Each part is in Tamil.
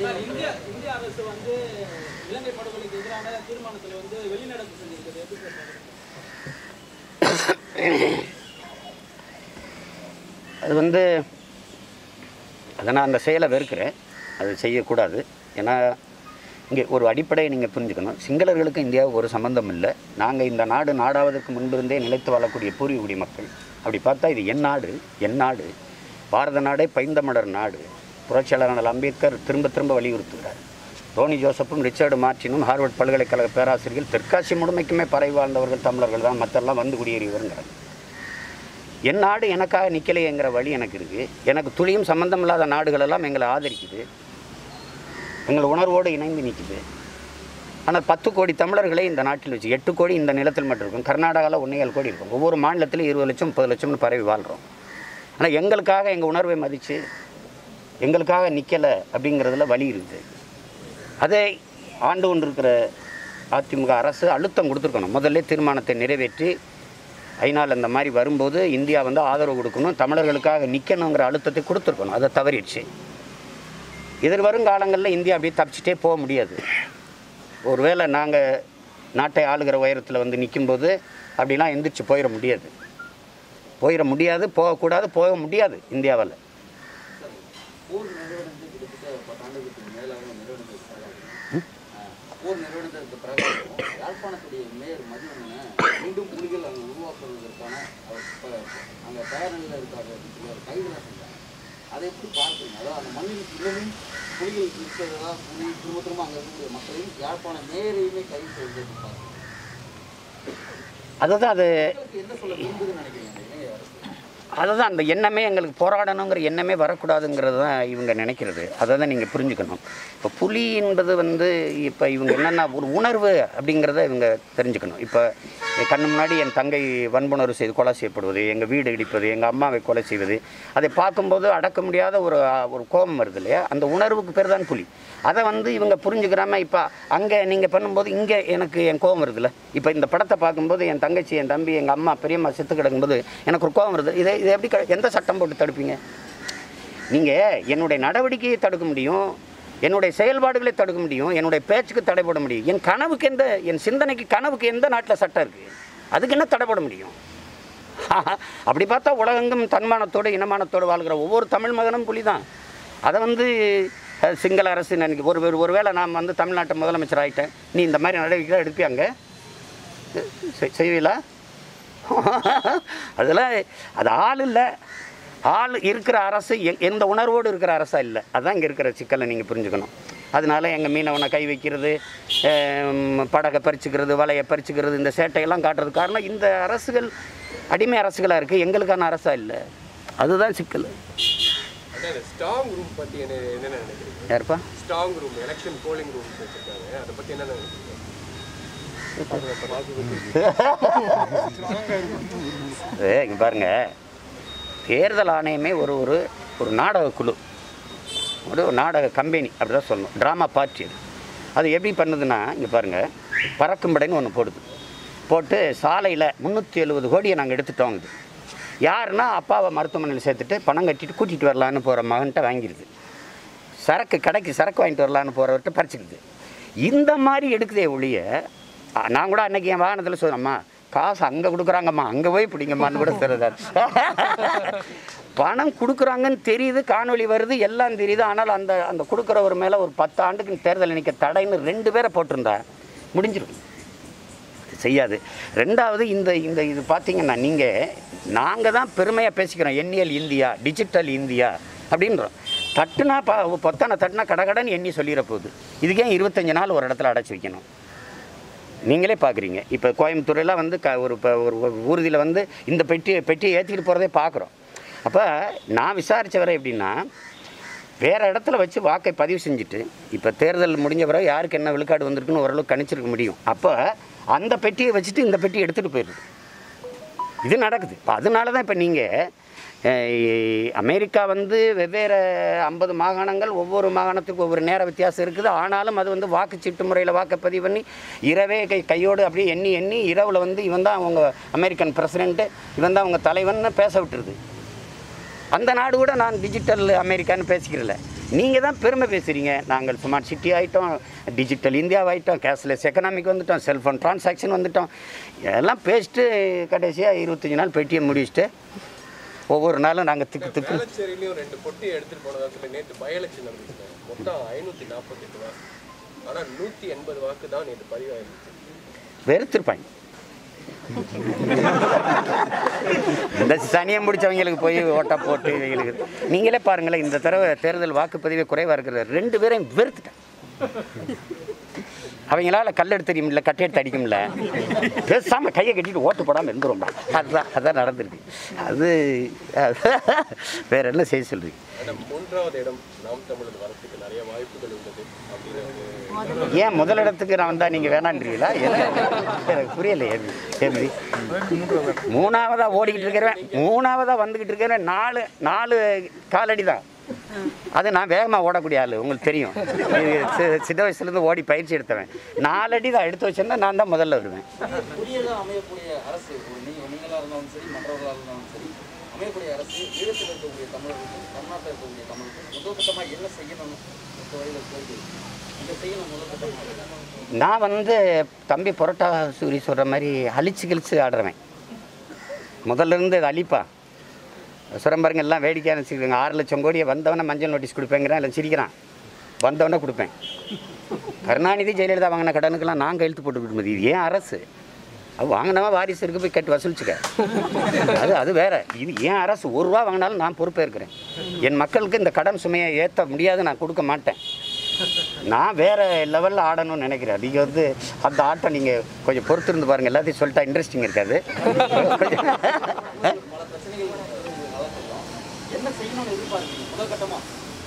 சார், இந்திய இந்திய அரசு வந்து இலங்கை படுகொலைக்கு எதிரான தீர்மானத்தில் வந்து வெளிநடப்பு செஞ்சிருக்குது எப்படி சார் பார்க்குறீங்க? அது வந்து அதை நான் அந்த செயலை வெறுக்கிறேன் அது செய்யக்கூடாது ஏன்னா இங்கே ஒரு அடிப்படையை நீங்கள் புரிஞ்சுக்கணும் சிங்களர்களுக்கு இந்தியாவுக்கு ஒரு சம்பந்தம் இல்லை நாங்கள் இந்த நாடு நாடாவதற்கு முன்பிருந்தே நிலைத்து வாழக்கூடிய பூர்வீகுடி மக்கள் அப்படி பார்த்தா இது என் நாடு என் நாடு பாரத நாடே பைந்தமிழர் நாடு புரட்சியாளர் அண்ணல் அம்பேத்கர் திரும்ப திரும்ப வலியுறுத்துகிறார் டோனி ஜோசப்பும் ரிச்சர்டு மார்டினும் ஹார்வர்ட் பல்கலைக்கழக பேராசிரியர்கள் தெற்காசி முழுமைக்குமே பரவி வாழ்ந்தவர்கள் தமிழர்கள் தான் மற்றெல்லாம் வந்து குடியேறியவருங்கிறாங்க என் நாடு எனக்காக நிற்கலையேங்கிற வழி எனக்கு இருக்குது எனக்கு துளியும் சம்பந்தம் இல்லாத நாடுகளெல்லாம் எங்களை ஆதரிக்குது எங்கள் உணர்வோடு இணைந்து நிற்குது ஆனால் பத்து கோடி தமிழர்களை இந்த நாட்டில் வச்சு எட்டு கோடி இந்த நிலத்தில் மட்டும் இருக்கும் கர்நாடகாவில் ஒன்றேகால் கோடி இருக்கும் ஒவ்வொரு மாநிலத்திலும் இருபது லட்சம் முப்பது லட்சம்னு பரவி வாழ்கிறோம் ஆனால் எங்களுக்காக எங்கள் உணர்வை மதித்து எங்களுக்காக நிற்கலை அப்படிங்கிறதுல வழி இருக்குது அதை ஆண்டு கொண்டிருக்கிற அதிமுக அரசு அழுத்தம் கொடுத்துருக்கணும் முதல்ல தீர்மானத்தை நிறைவேற்றி ஐநாள் அந்த மாதிரி வரும்போது இந்தியா வந்து ஆதரவு கொடுக்கணும் தமிழர்களுக்காக நிற்கணுங்கிற அழுத்தத்தை கொடுத்துருக்கணும் அதை தவறிடுச்சு எதிர்வரும் காலங்களில் இந்தியா அப்படியே தப்பிச்சிட்டே போக முடியாது ஒருவேளை நாங்கள் நாட்டை ஆளுகிற உயரத்தில் வந்து நிற்கும்போது அப்படிலாம் எந்திரிச்சு போயிட முடியாது போயிட முடியாது போகக்கூடாது போக முடியாது இந்தியாவில் போர் நிறுவனத்தை கிட்டத்தட்ட பத்தாண்டுகளுக்கு மேலாக நிறுவனத்துக்கு பிறகு போர் நிறுவனத்திற்கு பிறகு யாழ்ப்பாணத்துடைய மேயர் மதிவண்ணனை மீண்டும் புலிகள் அங்கே உருவாக்குவதற்கான அவர் ப- அங்கே தயார் நிலையில் இருக்காரு சிலர் கைதுலாம் செஞ்சாங்க அதை எப்படி பார்க்குறீங்க அதாவது அந்த மண்ணில் இன்னமும் புலிகள் இருக்கிறதா புலி திரும்ப திரும்ப அங்கே இருக்கக்கூடிய மக்களையும் யாழ்ப்பாண மேயரையுமே கைது செய்வது பார்க்குறீங்க அதுதான் அது மக்களுக்கு என்ன சொல்ல விரும்புதுன்னு நினைக்கிறீங்க அந்த இளைய அரசு அதுதான் அந்த எண்ணமே எங்களுக்கு போராடணுங்கிற எண்ணமே வரக்கூடாதுங்கிறது தான் இவங்க நினைக்கிறது அதை தான் நீங்கள் புரிஞ்சுக்கணும் இப்போ புலி என்பது வந்து இப்போ இவங்க என்னென்னா ஒரு உணர்வு அப்படிங்கிறத இவங்க தெரிஞ்சுக்கணும் இப்போ என் கண்ணு முன்னாடி என் தங்கை வன்புணர்வு செய்து கொலை செய்யப்படுவது எங்கள் வீடு இடிப்பது எங்கள் அம்மாவை கொலை செய்வது அதை பார்க்கும்போது அடக்க முடியாத ஒரு ஒரு கோபம் வருது இல்லையா அந்த உணர்வுக்கு பேர் தான் புலி அதை வந்து இவங்க புரிஞ்சுக்கிறாம இப்போ அங்கே நீங்கள் பண்ணும்போது இங்கே எனக்கு என் கோபம் வருதுல்ல இப்போ இந்த படத்தை பார்க்கும்போது என் தங்கச்சி என் தம்பி எங்கள் அம்மா பெரியம்மா செத்து கிடக்கும்போது எனக்கு ஒரு கோபம் வருது இதை இதை எப்படி க- எந்த சட்டம் போட்டு தடுப்பீங்க நீங்கள் என்னுடைய நடவடிக்கையை தடுக்க முடியும் என்னுடைய செயல்பாடுகளை தடுக்க முடியும் என்னுடைய பேச்சுக்கு தடை போட முடியும் என் கனவுக்கு எந்த என் சிந்தனைக்கு கனவுக்கு எந்த நாட்டில் சட்டம் இருக்குது அதுக்கு என்ன தடை போட முடியும் அப்படி பார்த்தா உலகெங்கும் தன்மானத்தோடு இனமானத்தோடு வாழ்கிற ஒவ்வொரு தமிழ் மகனும் புலி தான் அதை வந்து அஹ், சிங்கள அரசு நினைக்க ஒரு ஒரு- ஒருவேளை நான் வந்து தமிழ்நாட்டு முதலமைச்சர் ஆகிட்டேன் நீ இந்த மாதிரி நடவடிக்கை எடுப்பியாங்க செ- செய்வீங்களா அதெல்லாம் அது ஆள் இல்லை ஆள் இருக்கிற அரசு எ- எந்த உணர்வோடு இருக்கிற அரசா இல்லை அதுதான் இங்கே இருக்கிற சிக்கலை நீங்கள் புரிஞ்சுக்கணும் அதனால எங்கள் மீனவனை கை வைக்கிறது ஆம், படகை பறிச்சுக்கிறது வலையை பறிச்சுக்கிறது இந்த சேட்டையெல்லாம் காட்டுறது காரணம் இந்த அரசுகள் அடிமை அரசுகளாக இருக்குது எங்களுக்கான அரசா இல்லை அதுதான் சிக்கல் அண்ணா இந்த ஸ்ட்ராங் ரூம் பற்றி என்ன என்னென்ன நினைக்கிறீங்க யாருப்பா strong room election polling rooms வச்சுருக்காங்க அதை பற்றி என்ன நினைக்கிறீங்க இங்கே பாருங்க தேர்தல் ஆணையமே ஒரு ஒரு ஒரு நாடக குழு ஒரு நாடக கம்பெனி அப்படி தான் சொல்லணும் ட்ராமா பார்ட்டி அது அது எப்படி பண்ணுதுன்னா இங்கே பாருங்கள் பறக்கும் படைன்னு ஒன்று போடுது போட்டு சாலையில் முந்நூற்றி எழுபது கோடியை நாங்கள் எடுத்துட்டோம் இது யாருன்னா அப்பாவை மருத்துவமனையில் சேர்த்துட்டு பணம் கட்டிட்டு கூட்டிகிட்டு வரலான்னு போகிற மகன்கிட்ட வாங்கிடுது சரக்கு கடைக்கு சரக்கு வாங்கிட்டு வரலான்னு போகிறவர்கிட்ட பறிச்சுக்குது இந்த மாதிரி எடுக்குதே ஒழிய அ, நான் கூட அன்னைக்கு என் வாகனத்தில் சொன்னம்மா காசு அங்கே கொடுக்குறாங்கம்மா அங்கே போய் பிடிங்கம்மான்னு கூட சொல்லுறாரு பணம் கொடுக்குறாங்கன்னு தெரியுது காணொளி வருது எல்லாம் தெரியுது ஆனால் அந்த அந்த கொடுக்குறவர் மேலே ஒரு பத்து ஆண்டுக்கு தேர்தல் நிற்க தடைன்னு ரெண்டு பேரை போட்டிருந்தா முடிஞ்சிடும் செய்யாது ரெண்டாவது இந்த இந்த இது பார்த்தீங்கன்னா நீங்கள் நாங்கள் தான் பெருமையாக பேசிக்கிறோம் எண்ணியல் இந்தியா டிஜிட்டல் இந்தியா அப்படின்றோம் தட்டுனா பா பொத்தான தட்டுனா கடகடன்னு எண்ணி சொல்லிட போகுது இதுக்கே இருபத்தஞ்சு நாள் ஒரு இடத்துல அடைச்சி வைக்கணும் நீங்களே பார்க்குறீங்க இப்போ கோயம்புத்தூரெல்லாம் வந்து க ஒரு இப்போ ஒரு ஊர்தியில் வந்து இந்த பெட்டியை பெட்டியை ஏற்றிக்கிட்டு போகிறதே பார்க்குறோம் அப்போ நான் விசாரித்த வரை எப்படின்னா வேறு இடத்துல வச்சு வாக்கை பதிவு செஞ்சுட்டு இப்போ தேர்தல் முடிஞ்ச பிறகு யாருக்கு என்ன விழுக்காடு வந்திருக்குன்னு ஓரளவு கணிச்சிருக்க முடியும் அப்போ அந்த பெட்டியை வச்சுட்டு இந்த பெட்டியை எடுத்துகிட்டு போயிடுது இது நடக்குது இப்போ அதனால தான் இப்போ நீங்கள் அமெரிக்கா வந்து வெவ்வேறு ஐம்பது மாகாணங்கள் ஒவ்வொரு மாகாணத்துக்கும் ஒவ்வொரு நேர வித்தியாசம் இருக்குது ஆனாலும் அது வந்து வாக்குச்சீட்டு முறையில் வாக்குப்பதிவு பண்ணி இரவே கை கையோடு அப்படியே எண்ணி எண்ணி இரவில் வந்து இவன் தான் அவங்க அமெரிக்கன் பிரசிடெண்ட்டு இவன் தான் அவங்க தலைவன்னு பேச விட்டுருது அந்த நாடு கூட நான் டிஜிட்டல் அமெரிக்கான்னு பேசிக்கிறல நீங்கள் தான் பெருமை பேசுகிறீங்க நாங்கள் ஸ்மார்ட் சிட்டி ஆகிட்டோம் டிஜிட்டல் இந்தியா ஆகிட்டோம் கேஷ்லெஸ் எக்கனாமிக் வந்துட்டோம் செல்ஃபோன் டிரான்சாக்ஷன் வந்துட்டோம் எல்லாம் பேசிட்டு கடைசியாக இருபத்தஞ்சி நாள் பெட்டியை முடிச்சுட்டு ஒவ்வொரு நாளும் நாங்கள் திக்கு திக்கு வேளச்சேரியிலையும் ரெண்டு பொட்டி எடுத்துட்டு போனதா சொல்லி நேற்று பை எலெக்ஷன் நடந்துச்சு மொத்தம் ஐநூத்தி நாற்பத்தெட்டு வாக்கு ஆனா நூத்தி எண்பது வாக்கு தான் நேற்று பதிவாயிருந்துச்சு வெறுத்திருப்பாங்க இந்த சனியம் முடிச்சவங்களுக்கு போய் ஓட்டை போட்டு இவங்களுக்கு நீங்களே பாருங்களேன் இந்த தடவை தேர்தல் வாக்குப்பதிவே குறைவாக இருக்கிற ரெண்டு பேரையும் வெறுத்துட்டேன் அவங்களால கல் எடுத்து தெரியுமில்ல கட்டை எடுத்து அடிக்கும்ல பேசாமல் கையை கட்டிட்டு ஓட்டு போடாமல் இருந்துரும்டா அதுதான் அதான் நடந்திருக்கு அது அது வேற என்ன செய்ய சொல்றீங்க ஆனா மூன்றாவது இடம் நாம் தமிழர் வரத்துக்கு நிறைய வாய்ப்புகள் உள்ளது அப்படின்னு ஏன் முதலிடத்துக்கு நான் வந்தால் நீங்கள் வேணான்றீங்களா என்ன எனக்கு புரியலையே எப்படி மூணாவதா ஓடிக்கிட்டு இருக்கிறேன் மூணாவதா வந்துக்கிட்டு இருக்கிறேன் நாலு நாலு காலடி தான் அது நான் வேகமாக ஓடக்கூடிய ஆள் உங்களுக்கு தெரியும் இது சி- சின்ன வயசுலேருந்து ஓடி பயிற்சி எடுத்தவன் நாலடி தான் எடுத்து வச்சிருந்தா நான் தான் முதல்ல வருவேன் புதியதாக அமையக்கூடிய அரசு ஒரு நீங்க நீங்களா இருந்தாலும் சரி மற்றவர்களாக இருந்தாலும் சரி அமையக்கூடிய அரசு ஈழத்தில் இருக்கக்கூடிய தமிழர்களுக்கும் தமிழ்நாட்டில் இருக்கக்கூடிய தமிழர்களுக்கும் முதல் கட்டமாக என்ன செய்யணும் இந்த வரையில் கேள்வி இதை செய்யணும் முதல் கட்டமாக நான் வந்து தம்பி புரோட்டா சூரி சொல்கிற மாதிரி அழிச்சு கிழிச்சு ஆடுறவன் முதல்ல இருந்து இது அழிப்பா சுரம்பருங்க எல்லாம் வேடிக்கையாக நினச்சிருக்காங்க ஆறு லட்சம் கோடியை வந்தவனே மஞ்சள் நோட்டீஸ் கொடுப்பேங்கிறான் இல்லை சிரிக்கிறான் வந்தவனே கொடுப்பேன் கருணாநிதி ஜெயலலிதா வாங்கின கடனுக்கெல்லாம் நான் கையெழுத்து போட்டு விடுமதி இது ஏன் அரசு அது வாங்கினவன் வாரிசு இருக்கு போய் கட்டி வசூலிச்சுக்க அது அது வேற இது ஏன் அரசு ஒரு ரூபா வாங்கினாலும் நான் பொறுப்பே இருக்கிறேன் என் மக்களுக்கு இந்த கடன் சுமையை ஏற்ற முடியாது நான் கொடுக்க மாட்டேன் நான் வேற லெவலில் ஆடணும்னு நினைக்கிறேன் நீங்கள் வந்து அந்த ஆட்டம் நீங்கள் கொஞ்சம் பொறுத்திருந்து பாருங்கள் எல்லாத்தையும் சொல்லிட்டா இன்ட்ரெஸ்டிங் இருக்காது பல பிரச்சனைகள் வளர்த்துட்டோம் என்ன செய்யணும்னு எதிர்பார்க்குறீங்க முதல் கட்டமாக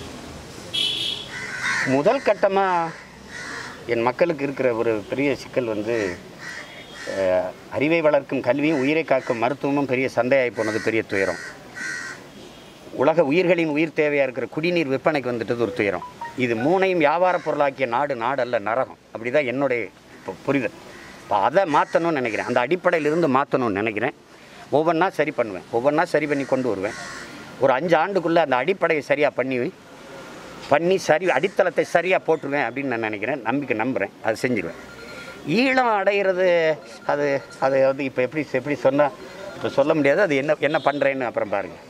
முதல் கட்டமாக என் மக்களுக்கு இருக்கிற ஒரு பெரிய சிக்கல் வந்து அஹ், அறிவை வளர்க்கும் கல்வியும் உயிரை காக்கும் மருத்துவமும் பெரிய சந்தையாகி போனது பெரிய துயரம் உலக உயிர்களின் உயிர் தேவையாக இருக்கிற குடிநீர் விற்பனைக்கு வந்துட்டது ஒரு துயரம் இது மூணையும் வியாபார பொருளாக்கிய நாடு நாடு அல்ல நரகம் அப்படி தான் என்னுடைய பு- புரிதல் இப்போ அதை மாற்றணும்னு நினைக்கிறேன் அந்த அடிப்படையிலிருந்து மாற்றணும்னு நினைக்கிறேன் ஒவ்வொன்றா சரி பண்ணுவேன் ஒவ்வொன்றா சரி பண்ணி கொண்டு வருவேன் ஒரு அஞ்சு ஆண்டுக்குள்ளே அந்த அடிப்படையை சரியாக பண்ணி பண்ணி சரி அடித்தளத்தை சரியாக போட்டுருவேன் அப்படின்னு நான் நினைக்கிறேன் நம்பிக்கை நம்புகிறேன் அதை செஞ்சிருவேன் ஈழம் அடைகிறது அது அது வந்து இப்போ எப்படி எப்படி சொன்னால் இப்போ சொல்ல முடியாது அது என்ன என்ன பண்ணுறேன்னு அப்புறம் பாருங்கள்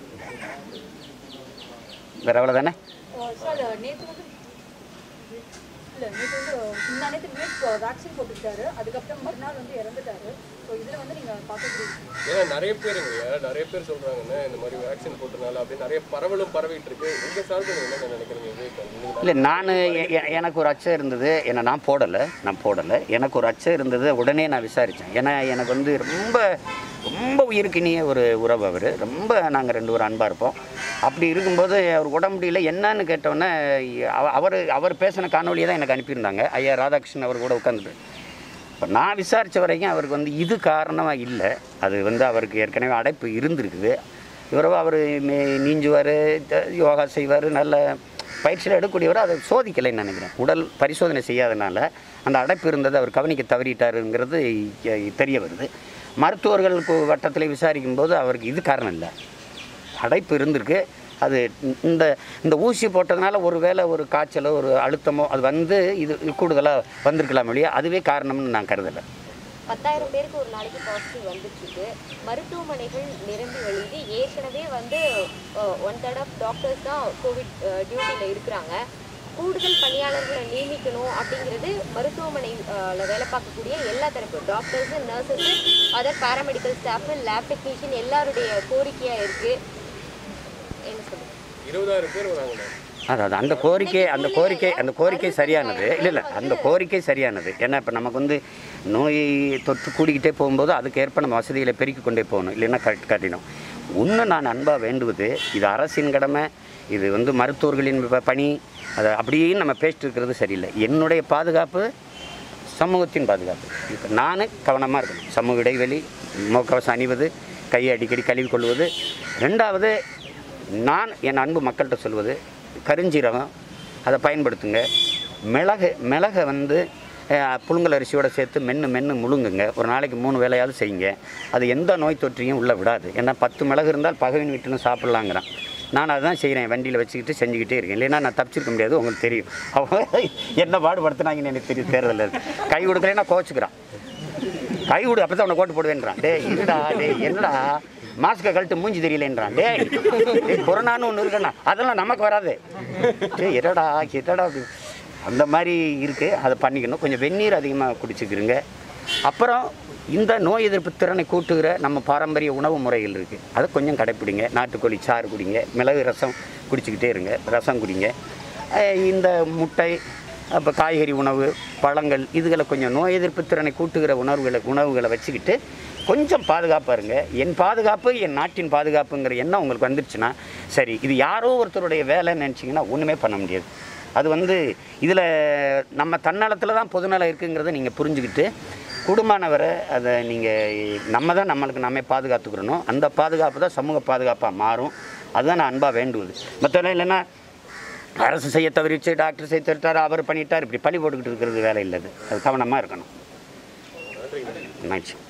வேறு அவ்வளோதானே சார் நேற்று வந்து இல்லை நேற்று வந்து முந்தா நேற்று மினிட் வேக்சின் போட்டுக்கிட்டாரு அதுக்கப்புறம் மறுநாள் வந்து இறந்துட்டாரு ஸோ இதில் வந்து நீங்கள் பார்க்கக்கூடிய ஏன்னா நிறைய பேருங்க நிறைய பேர் சொல்றாங்கன்னு இந்த மாதிரி வேக்சின் போட்டனால அப்படி நிறைய பரவலும் பரவிட்டு இருக்கு உங்க சார்பு நீங்க என்ன நினைக்கிறீங்க விவேக் நீங்க இல்லை நான் எனக்கு ஒரு அச்சம் இருந்தது ஏன்னா நான் போடலை நான் போடலை எனக்கு ஒரு அச்சம் இருந்தது உடனே நான் விசாரித்தேன் ஏன்னா எனக்கு வந்து ரொம்ப ரொம்ப உயிருக்கினிய ஒரு உறவு அவர் ரொம்ப நாங்கள் ரெண்டு பேரும் அன்பாக இருப்போம் அப்படி இருக்கும்போது அவர் உடம்புடியில் என்னன்னு கேட்டோன்னே அவர் அவர் பேசின காணொலியை தான் எனக்கு அனுப்பியிருந்தாங்க ஐயா ராதாகிருஷ்ணன் அவர் கூட உட்காந்துட்டு இப்போ நான் விசாரித்த வரைக்கும் அவருக்கு வந்து இது காரணமாக இல்லை அது வந்து அவருக்கு ஏற்கனவே அடைப்பு இருந்திருக்குது இவரோ அவர் நீஞ்சுவார் யோகா செய்வார் நல்ல பயிற்சியில் எடுக்கக்கூடியவர் அதை சோதிக்கலைன்னு நினைக்கிறேன் உடல் பரிசோதனை செய்யாதனால அந்த அடைப்பு இருந்தது அவர் கவனிக்க தவறிட்டாருங்கிறது இ- தெரிய வருது மருத்துவர்கள் கு- வட்டத்தில் விசாரிக்கும் போது அவருக்கு இது காரணம் இல்லை அடைப்பு இருந்திருக்கு அது இந்த இந்த ஊசி போட்டதுனால ஒரு வேளை ஒரு காய்ச்சலோ ஒரு அழுத்தமோ அது வந்து இது கூடுதலாக வந்திருக்கலாம் இல்லையா அதுவே காரணம்னு நான் கருதலை பத்தாயிரம் பேருக்கு ஒரு நாளைக்கு பாசிட்டிவ் வந்துட்டு இருக்கு மருத்துவமனைகள் நிரம்பி வழியுது ஏற்கனவே வந்து ஒன் தேர்ட் ஆஃப் டாக்டர்ஸ் தான் கோவிட் டியூட்டியில் இருக்கிறாங்க கூடுதல் பணியாளர்களை நியமிக்கணும் அப்படிங்கிறது மருத்துவமனையில் வேலை பார்க்கக்கூடிய எல்லா தரப்பு doctors nurses other paramedical staff lab technician எல்லாருடைய கோரிக்கையாக இருக்குது என்ன சொல்லுங்கள் இருபதாயிரம் பேர் வராங்கண்ணா அதாவது அந்த கோரிக்கை அந்த கோரிக்கை அந்த கோரிக்கை சரியானது இல்லை இல்லை அந்த கோரிக்கை சரியானது ஏன்னா இப்போ நமக்கு வந்து நோய் தொற்று கூடிக்கிட்டே போகும்போது அதுக்கு ஏற்ப நம்ம வசதிகளை பெருக்கிக் கொண்டே போகணும் இல்லைன்னா கரெக்ட் கட்டினோம் இன்னும் நான் அன்பாக வேண்டுவது இது அரசின் கடமை இது வந்து மருத்துவர்களின் ப- பணி அதை அப்படியே நம்ம பேசிட்டு இருக்கிறது சரியில்லை என்னுடைய பாதுகாப்பு சமூகத்தின் பாதுகாப்பு இப்போ நான் கவனமாக இருக்கணும் சமூக இடைவெளி முகக்கவசம் அணிவது கையை அடிக்கடி கழுவி கொள்வது ரெண்டாவது நான் என் அன்பு மக்கள்கிட்ட சொல்வது கருஞ்சீரகம் அதை பயன்படுத்துங்க மிளகு மிளகை வந்து அஹ், புழுங்கல் அரிசியோட சேர்த்து மென்று மென்று முழுங்குங்க ஒரு நாளைக்கு மூணு வேளையாவது செய்யுங்க அது எந்த நோய் தொற்றையும் உள்ளே விடாது ஏன்னா பத்து மிளகு இருந்தால் பகவின் வீட்டுன்னு சாப்பிட்லாங்கிறான் நான் அதான் செய்கிறேன் வண்டியில் வச்சுக்கிட்டு செஞ்சுக்கிட்டே இருக்கேன் இல்லைன்னா நான் தப்பிச்சிருக்க முடியாது உங்களுக்கு தெரியும் அவங்க என்ன பாடுபடுத்துனாங்கன்னு எனக்கு தெரியும் தேர்தலில் கை கொடுக்கலைன்னா கோச்சுக்கிறான் கை கொடு அப்போ தான் உன்னை கோட்டு போடுவேன்றான் டேய் இருடா டேய் என்னடா மாஸ்க்கை கழட்டு மூஞ்சி தெரியலன்றான் டேய் டேய் கொரோனான்னு ஒன்று இருக்குண்ணா அதெல்லாம் நமக்கு வராது டேய் என்னடா என்னடா அப்படி அந்த மாதிரி இருக்குது அதை பண்ணிக்கணும் கொஞ்சம் வெந்நீர் அதிகமாக குடிச்சுக்கிறங்க அப்புறம் இந்த நோய் எதிர்ப்பு திறனை கூட்டுகிற நம்ம பாரம்பரிய உணவு முறைகள் இருக்குது அதை கொஞ்சம் கடைப்பிடிங்க நாட்டுக்கோழி சாறு குடிங்க மிளகு ரசம் குடிச்சிக்கிட்டே இருங்க ரசம் குடிங்க அஹ் இந்த முட்டை அப்போ காய்கறி உணவு பழங்கள் இதுகளை கொஞ்சம் நோய் எதிர்ப்பு திறனை கூட்டுகிற உணவுகளை உணவுகளை வச்சுக்கிட்டு கொஞ்சம் பாதுகாப்பாக இருங்க என் பாதுகாப்பு என் நாட்டின் பாதுகாப்புங்கிற எண்ணம் உங்களுக்கு வந்துருச்சுன்னா சரி இது யாரோ ஒருத்தருடைய வேலைன்னு நினச்சிங்கன்னா ஒன்றுமே பண்ண முடியாது அது வந்து இதில் நம்ம தன்னலத்தில் தான் பொதுநலம் இருக்குங்கிறத நீங்கள் புரிஞ்சுக்கிட்டு குடும்பமானவரை அதை நீங்கள் நம்ம தான் நம்மளுக்கு நாமே பாதுகாத்துக்கிறணும் அந்த பாதுகாப்பு தான் சமூக பாதுகாப்பாக மாறும் அதுதான் நான் அன்பாக வேண்டுவது மற்றவங்க இல்லைன்னா அரசு செய்ய தவறிச்சு டாக்டர் செய்ய தவிர்த்தார் அவர் பண்ணிட்டார் இப்படி பழி போட்டுக்கிட்டு இருக்கிறது வேலை இல்லை அது அது கவனமாக இருக்கணும் நன்றி